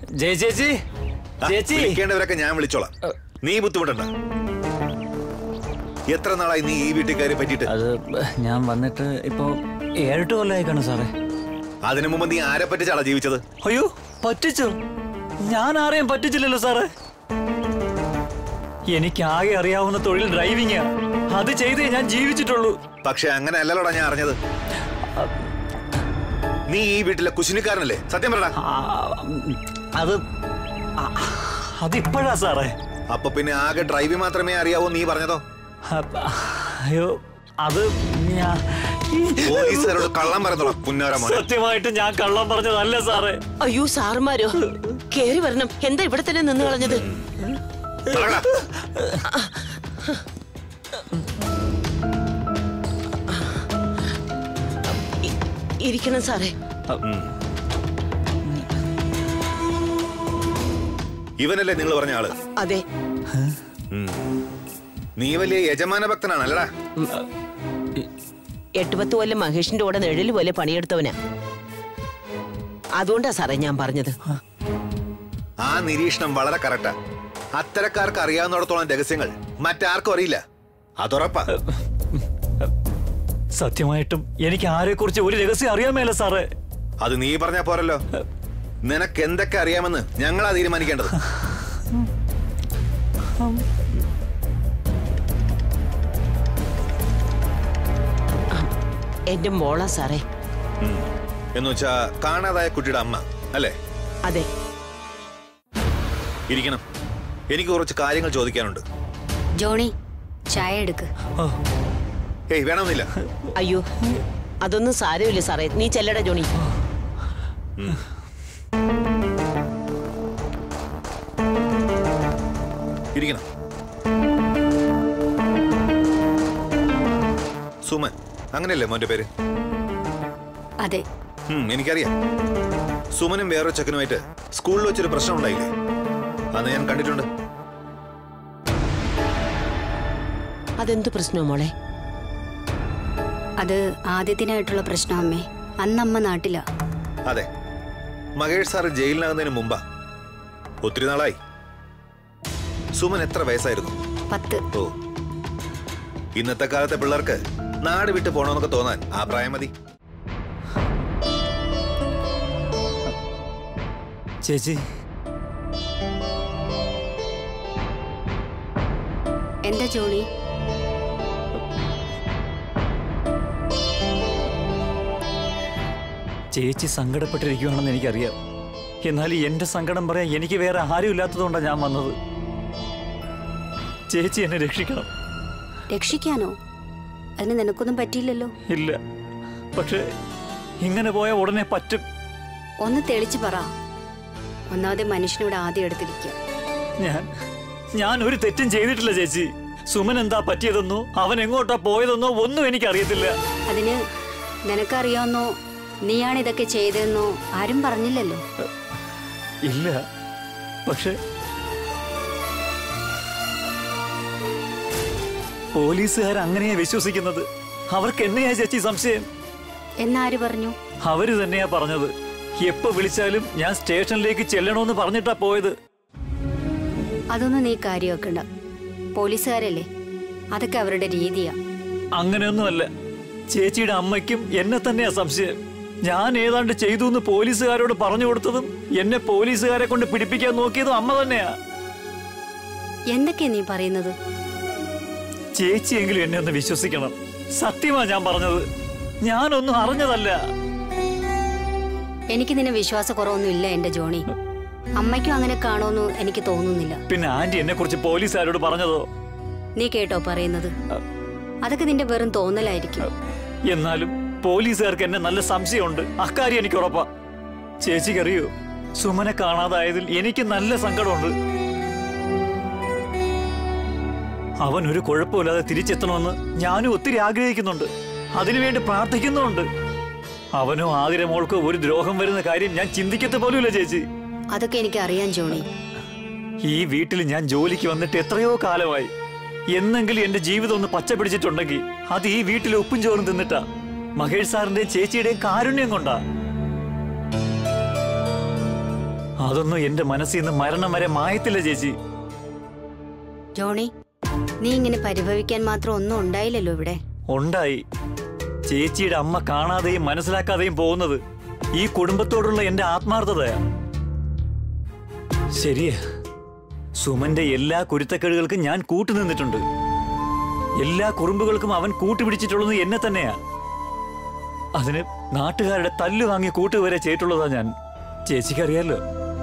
ജയ ചേച്ചി ആ, ചേച്ചി വിളിക്കേണ്ടവരൊക്കെ ഞാൻ വിളിച്ചോളാം നീ ബുദ്ധിമുട്ടണ്ട എത്ര നാളായി നീ ഈ വീട്ടിൽ കയറി പറ്റിയിട്ട് അത് ഞാൻ വന്നിട്ട് ഇപ്പോ ഏഴെട്ട് കൊല്ലമായി കാണും സാറേ അതിനു മുമ്പ് നീ ആരെ പറ്റിച്ചാളാ ജീവിച്ചത് അയ്യോ പറ്റിച്ചോ ഞാൻ ആരെയും പറ്റിച്ചില്ലല്ലോ സാറേ എനിക്ക് ആകെ അറിയാവുന്ന തൊഴിൽ ഡ്രൈവിംഗാ അത് ചെയ്തേ ഞാൻ ജീവിച്ചിട്ടുള്ളൂ പക്ഷെ അങ്ങനെ അല്ലല്ലോടാ ഞാൻ അറിഞ്ഞത് നീ ഈ വീട്ടിലെ കുശിനിക്കാരനല്ലേ സത്യം പറടാ ആ, അത് ആ, അതിപ്പോഴാ സാറേ അപ്പൊ പിന്നെ ആകെ ഡ്രൈവിംഗ് മാത്രമേ അറിയാവൂ നീ പറഞ്ഞതോ അപ്പ- അയ്യോ അത് ഞാൻ ഈ- പോലീസുകാരോട് കള്ളം പറഞ്ഞോളാം പുന്നാര മോനെ സത്യമായിട്ട് ഞാൻ കള്ളം പറഞ്ഞതല്ല സാറേ അയ്യോ സാറുമാരോ കേറി വരണം എന്താ ഇവിടെ തന്നെ നിന്ന് കളഞ്ഞത് പറടാ. ഇ- ഇരിക്കണം സാറേ ഇവനല്ലേ നിങ്ങൾ പറഞ്ഞ ആള് അതെ നീ വലിയ യജമാന ഭക്തനാണല്ലടാ എട്ടുപത്ത് കൊല്ലം മഹേഷിന്റെ കൂടെ നിഴല് പോലെ പണിയെടുത്തവനാ അതുകൊണ്ടാ സാറേ ഞാൻ പറഞ്ഞത് ആ നിരീക്ഷണം വളരെ കറക്റ്റാ അത്തരക്കാർക്ക് അറിയാവുന്നിടത്തോളം രഹസ്യങ്ങൾ മറ്റാർക്കും അറിയില്ല അതുറപ്പാ സത്യമായിട്ടും എനിക്ക് ആരെക്കുറിച്ച് ഒരു രഹസ്യം അറിയാൻ മേല സാറേ അത് നീ പറഞ്ഞാ പോരല്ലോ നിനക്ക് എന്തൊക്കെ അറിയാമെന്ന് ഞങ്ങളാ തീരുമാനിക്കേണ്ടത് എന്റെ മോളാ സാറേ എന്ന് വെച്ചാ കാണാതായ കുട്ടിയുടെ അമ്മ അല്ലേ അതെ ഇരിക്കണം എനിക്ക് കുറച്ച് കാര്യങ്ങൾ ചോദിക്കാനുണ്ട് ജോണി ചായ എടുക്ക് ഏയ് വേണമെന്നില്ല അയ്യോ അതൊന്നും സാരമില്ല സാറേ നീ ചെല്ലട ജോണി ഇരിക്കണം സുമൻ അങ്ങനെയല്ലേ മോന്റെ പേര് അതെ ഉം, എനിക്കറിയാം സുമനും വേറൊരു ചെക്കനുമായിട്ട് സ്കൂളിൽ വെച്ചൊരു പ്രശ്നം ഉണ്ടായില്ലേ അന്ന് ഞാൻ കണ്ടിട്ടുണ്ട് അതെന്ത് പ്രശ്നമോ മോളെ അത് ആദ്യത്തിനായിട്ടുള്ള പ്രശ്നം അമ്മേ അന്നമ്മ നാട്ടിലാ അതെ മഹേഷ് സാറ് ജയിലിനാകുന്നതിന് മുമ്പാ ഒത്തിരി നാളായി സുമൻ എത്ര വയസ്സായിരുന്നു പത്ത് ഓ ഇന്നത്തെ കാലത്തെ പിള്ളേർക്ക് നാട് വിട്ട് പോണോന്നൊക്കെ തോന്നാൻ ആ പ്രായം മതി ചേച്ചി എന്താ ജോണി ചേച്ചി സങ്കടപ്പെട്ടിരിക്കുകയാണെന്ന് എനിക്കറിയാം എന്നാൽ എന്റെ സങ്കടം പറയാൻ എനിക്ക് വേറെ ആരും ഇല്ലാത്തതുകൊണ്ടാണ് ഞാൻ വന്നത് ചേച്ചി എന്നെ രക്ഷിക്കണം രക്ഷിക്കാനോ അതിന് നിനക്കൊന്നും പറ്റിയില്ലല്ലോ ഇല്ല പക്ഷേ ഇങ്ങനെ പോയ ഉടനെ പറ്റും ഒന്ന് തെളിച്ചു പറ ഒന്നാമത് മനുഷ്യനോട് ആദ്യം എടുത്തിരിക്കുക ഞാൻ ഞാൻ ഒരു തെറ്റും ചെയ്തിട്ടില്ല ചേച്ചി സുമൻ എന്താ പറ്റിയതെന്നോ അവൻ എങ്ങോട്ടാ പോയതെന്നോ ഒന്നും എനിക്കറിയത്തില്ല അതിന് നിനക്കറിയാവുന്നോ നീയാണ് ഇതൊക്കെ ചെയ്തതെന്നോ ആരും പറഞ്ഞില്ലല്ലോ ഇല്ല പക്ഷെ പോലീസുകാർ അങ്ങനെയാ വിശ്വസിക്കുന്നത് അവർക്ക് എന്നെയാ ചേച്ചി സംശയം എന്നാര് പറഞ്ഞു അവര് തന്നെയാ പറഞ്ഞത് എപ്പോ വിളിച്ചാലും ഞാൻ സ്റ്റേഷനിലേക്ക് ചെല്ലണമെന്ന് പറഞ്ഞിട്ടാ പോയത് അതൊന്നും നീ കാര്യമാക്കണ്ട പോലീസുകാരല്ലേ അതൊക്കെ അവരുടെ രീതിയാ അങ്ങനെയൊന്നുമല്ല ചേച്ചിയുടെ അമ്മയ്ക്കും എന്നെ തന്നെയാ സംശയം ഞാൻ ഏതാണ്ട് ചെയ്തു എന്ന് പോലീസുകാരോട് പറഞ്ഞു കൊടുത്തതും എന്നെ പോലീസുകാരെ കൊണ്ട് പിടിപ്പിക്കാൻ നോക്കിയതും അമ്മ തന്നെയാ എന്തൊക്കെയാ നീ പറയുന്നത് ചേച്ചിയെങ്കിലും എന്നെ ഒന്ന് വിശ്വസിക്കണം സത്യമാ ഞാൻ പറഞ്ഞത് ഞാനൊന്നും അറിഞ്ഞതല്ല എനിക്ക് നിന്നെ വിശ്വാസക്കുറവൊന്നും ഇല്ല എന്റെ ജോണി അമ്മയ്ക്കും അങ്ങനെ കാണുമെന്ന് എനിക്ക് തോന്നുന്നില്ല പിന്നെ ആന്റി എന്നെ കുറിച്ച് പോലീസുകാരോട് പറഞ്ഞതോ നീ കേട്ടോ പറയുന്നത് അതൊക്കെ നിന്റെ വെറും തോന്നലായിരിക്കും എന്നാലും പോലീസുകാർക്ക് എന്നെ നല്ല സംശയമുണ്ട് അക്കാര്യം എനിക്ക് ഉറപ്പാ ചേച്ചിക്കറിയോ സുമനെ കാണാതായതിൽ എനിക്ക് നല്ല സങ്കടമുണ്ട് അവൻ ഒരു കുഴപ്പമില്ലാതെ തിരിച്ചെത്തണമെന്ന് ഞാനും ഒത്തിരി ആഗ്രഹിക്കുന്നുണ്ട് അതിനുവേണ്ടി പ്രാർത്ഥിക്കുന്നുമുണ്ട് അവനോ ആതിര മോൾക്കോ ഒരു ദ്രോഹം വരുന്ന കാര്യം ഞാൻ ചിന്തിക്കത്ത പോലുമില്ല ചേച്ചി അതൊക്കെ എനിക്ക് അറിയാം ജോണി ഈ വീട്ടിൽ ഞാൻ ജോലിക്ക് വന്നിട്ട് എത്രയോ കാലമായി എന്നെങ്കിലും എന്റെ ജീവിതം ഒന്ന് പച്ച പിടിച്ചിട്ടുണ്ടെങ്കിൽ അത് ഈ വീട്ടിലെ ഉപ്പും ചോറും തിന്നിട്ടാ മഹേഷ് സാറിന്റെയും ചേച്ചിയുടെയും കാരുണ്യം കൊണ്ടാ അതൊന്നും എന്റെ മനസ്സിൽ നിന്ന് മരണം വരെ മായത്തില്ല ചേച്ചി ജോണി നീ ഇങ്ങനെ പരിഭവിക്കാൻ മാത്രം ഒന്നും ഉണ്ടായില്ലല്ലോ ഇവിടെ ഉണ്ടായി ചേച്ചിയുടെ അമ്മ കാണാതെയും മനസ്സിലാക്കാതെയും പോകുന്നത് ഈ കുടുംബത്തോടുള്ള എന്റെ ആത്മാർത്ഥതയാ ശരിയാ സുമന്റെ എല്ലാ കുരുത്തക്കേടുകൾക്കും ഞാൻ കൂട്ടുനിന്നിട്ടുണ്ട് എല്ലാ കുറുമ്പുകൾക്കും അവൻ കൂട്ടുപിടിച്ചിട്ടുള്ളത് എന്നെ തന്നെയാ അതിന് നാട്ടുകാരുടെ തല്ലു വാങ്ങി കൂട്ടുവരെ ചെയ്തിട്ടുള്ളതാ ഞാൻ ചേച്ചിക്കറിയാലോ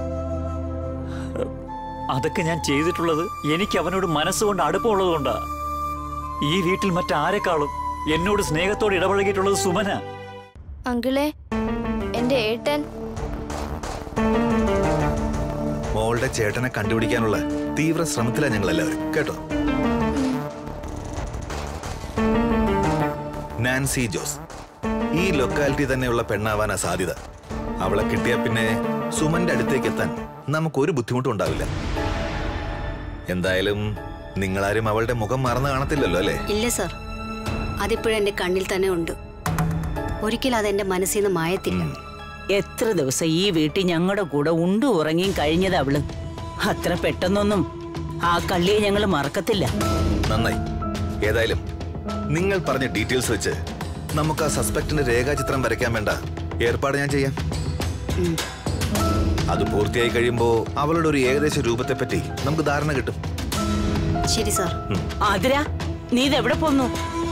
അതൊക്കെ ഞാൻ ചെയ്തിട്ടുള്ളത് എനിക്ക് അവനോട് മനസ്സുകൊണ്ട് അടുപ്പമുള്ളത് കൊണ്ടാ ഈ വീട്ടിൽ മറ്റാരെക്കാളും എന്നോട് സ്നേഹത്തോടെ ഇടപഴകിയിട്ടുള്ളത് സുമന അങ്കിളെ എന്റെ ഏട്ടൻ മോളുടെ ചേട്ടനെ കണ്ടുപിടിക്കാനുള്ള തീവ്ര ശ്രമത്തിലാണ് ഞങ്ങൾ എല്ലാവരും കേട്ടോ നാൻസി ജോസ് ഈ ലൊക്കാലിറ്റി തന്നെയുള്ള പെണ്ണാവാനാ സാധ്യത അവളെ കിട്ടിയ പിന്നെ സുമന്റെ അടുത്തേക്ക് എത്താൻ നമുക്കൊരു ബുദ്ധിമുട്ടും ഉണ്ടാവില്ല എന്തായാലും നിങ്ങളാരും അവളുടെ മുഖം മറന്നു കാണത്തില്ലല്ലോ അല്ലേ ഇല്ല സർ അതിപ്പോഴും എന്റെ കണ്ണിൽ തന്നെ ഉണ്ട് ഒരിക്കലും അതെന്റെ മനസ്സിൽ നിന്ന് മായത്തില്ല എത്ര ദിവസം ഈ വീട്ടിൽ ഞങ്ങളുടെ കൂടെ ഉണ്ടു ഉറങ്ങിയും കഴിഞ്ഞത് അവള് അത്ര പെട്ടെന്നൊന്നും ആ കള്ളിയെ ഞങ്ങൾ മറക്കത്തില്ല നന്നായി ഏതായാലും നിങ്ങൾ പറഞ്ഞ ഡീറ്റെയിൽസ് വെച്ച് നമുക്ക് ആ സസ്പെക്ടിന്റെ രേഖാചിത്രം വരയ്ക്കാൻ വേണ്ട ഏർപ്പാട് ഞാൻ ചെയ്യാം അത് പൂർത്തിയായി കഴിയുമ്പോ അവളുടെ ഒരു ഏകദേശ രൂപത്തെ പറ്റി നമുക്ക് ധാരണ കിട്ടും ശരി സാർ ആതിര നീ ഇതെവിടെ പോന്നു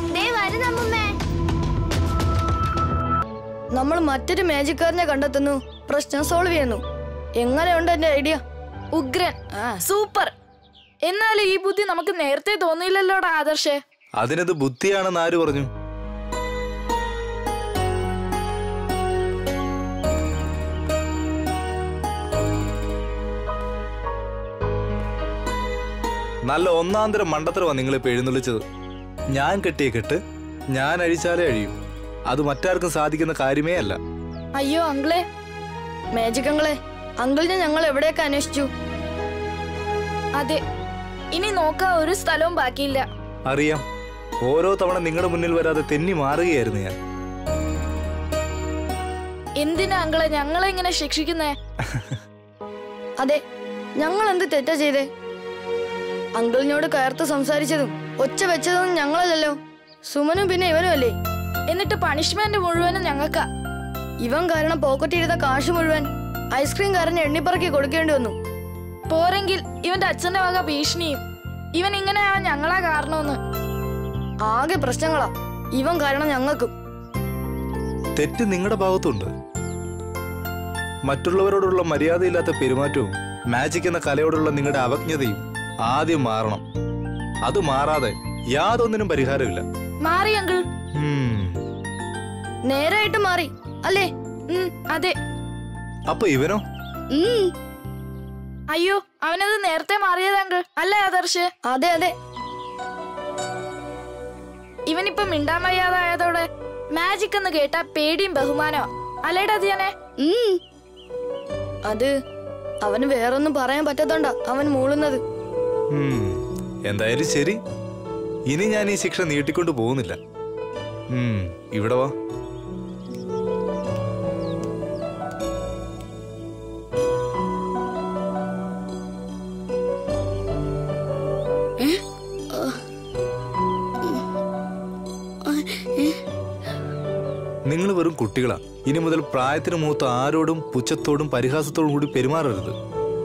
നമ്മൾ മറ്റൊരു മാജിക്കാരനെ കണ്ടെത്തുന്നു പ്രശ്നം സോൾവ് ചെയ്യുന്നു എങ്ങനെയുണ്ട് എന്റെ ഐഡിയ ഉഗ്രൻ സൂപ്പർ എന്നാലും ഈ ബുദ്ധി നമുക്ക് നേരത്തെ തോന്നിയില്ലല്ലോടാ ആദർശേ അതിനത് ബുദ്ധിയാണെന്ന് ആര് പറഞ്ഞു നല്ല ഒന്നാന്തരം മണ്ടത്തരമാണ് നിങ്ങളിപ്പോ എഴുന്നള്ളിച്ചത് ഞാൻ കെട്ടിയ കെട്ട് ഞാൻ അഴിച്ചാലേ അഴിയും അത് മറ്റാർക്കും സാധിക്കുന്ന കാര്യമേ അല്ല അയ്യോ അങ്കിളെ മാജിക് അങ്കിളെ അങ്കിളിനെ ഞങ്ങൾ എവിടെയൊക്കെ അന്വേഷിച്ചു അതെ ഇനി നോക്കാൻ ഒരു സ്ഥലവും ബാക്കിയില്ല അറിയാം ഓരോ തവണ നിങ്ങളുടെ മുന്നിൽ വരാതെ തെന്നി മാറുകയായിരുന്നു ഞാൻ എന്തിനാ അങ്കളെ ഞങ്ങളെ ഇങ്ങനെ ശിക്ഷിക്കുന്നേ അതെ ഞങ്ങൾ എന്ത് തെറ്റാ ചെയ്തേ അങ്കിളിനോട് കയർത്ത് സംസാരിച്ചതും ഒച്ച വെച്ചതും ഞങ്ങളല്ലല്ലോ സുമനും പിന്നെ ഇവനും അല്ലേ എന്നിട്ട് പണിഷ്മെന്റ് മുഴുവനും ഞങ്ങൾക്കാ ഇവൻ കാരണം പോക്കറ്റിരുന്ന കാശ് മുഴുവൻ ഐസ്ക്രീം കാരന് എണ്ണിപ്പറക്കി കൊടുക്കേണ്ടി വന്നു പോരെങ്കിൽ ഇവന്റെ അച്ഛന്റെ വക ഭീഷണിയും ഇവൻ ഇങ്ങനെ ആവാൻ ഞങ്ങളാ കാരണമെന്ന് ആകെ പ്രശ്നങ്ങളാ ഇവൻ കാരണം ഞങ്ങൾക്കും തെറ്റ് നിങ്ങളുടെ ഭാഗത്തുണ്ട് മറ്റുള്ളവരോടുള്ള മര്യാദയില്ലാത്ത പെരുമാറ്റവും മാജിക് എന്ന കലയോടുള്ള നിങ്ങളുടെ അവജ്ഞതയും ആദ്യം മാറണം അത് മാറാതെ യാതൊന്നിനും പരിഹാരമില്ല മാറി അങ്കിൾ ഉം. നേരായിട്ട് മാറി അല്ലേ ഉം, അതെ അപ്പൊ ഇവനോ അയ്യോ അവനത് നേരത്തെ മാറിയത് അങ്കിൾ അല്ലേ ആദർശ് അതെ അതെ ഇവനിപ്പൊ മിണ്ടാൻ വയ്യാതായതോടെ മാജിക് എന്ന് കേട്ട പേടിയും ബഹുമാനോ അല്ലേടാ ധ്യാനെ അത് അവന് വേറൊന്നും പറയാൻ പറ്റാത്തോണ്ടാ അവൻ മൂളുന്നത് ഉം. എന്തായാലും ശരി ഇനി ഞാൻ ഈ ശിക്ഷ നീട്ടിക്കൊണ്ട് പോകുന്നില്ല ഉം, ഇവിടെ വാ നിങ്ങൾ വെറും കുട്ടികളാ ഇനി മുതൽ പ്രായത്തിന് മൂത്ത ആരോടും പുച്ഛത്തോടും പരിഹാസത്തോടും കൂടി പെരുമാറരുത്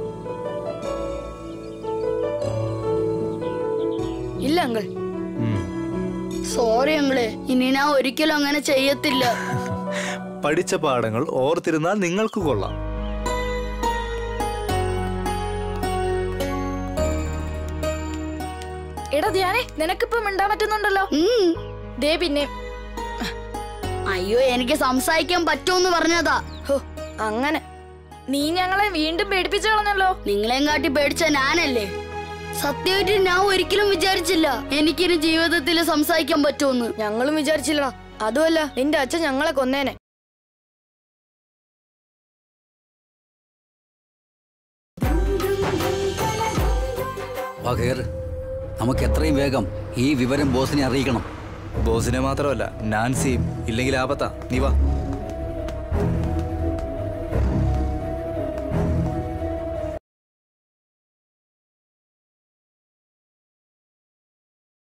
ഇല്ല അങ്കിൾ ഉം. സോറി അങ്കിളെ ഇനി ഞാൻ ഒരിക്കലും അങ്ങനെ ചെയ്യത്തില്ല പഠിച്ച പാഠങ്ങൾ ഓർത്തിരുന്നാൽ നിങ്ങൾക്ക് കൊള്ളാം എടാ ധ്യാനെ നിനക്കിപ്പൊ മിണ്ടാൻ പറ്റുന്നുണ്ടല്ലോ ദേ പിന്നെ അയ്യോ എനിക്ക് സംസാരിക്കാൻ പറ്റുമെന്ന് പറഞ്ഞതാ ഹോ അങ്ങനെ നീ ഞങ്ങളെ വീണ്ടും പേടിപ്പിച്ചു കളഞ്ഞല്ലോ നിങ്ങളെയും കാട്ടി പേടിച്ച ഞാനല്ലേ സത്യമായിട്ട് ഞാൻ ഒരിക്കലും വിചാരിച്ചില്ല എനിക്കിനി ജീവിതത്തിൽ സംസാരിക്കാൻ പറ്റുമെന്ന് ഞങ്ങളും വിചാരിച്ചില്ല അതുമല്ല നിന്റെ അച്ഛൻ ഞങ്ങളെ കൊന്നേനെ വാ കയറ് നമുക്ക് എത്രയും വേഗം ഈ വിവരം ബോസിനെ അറിയിക്കണം ബോസിനെ മാത്രമല്ല നാൻസിയും ഇല്ലെങ്കിൽ ആപത്താ നീ വാ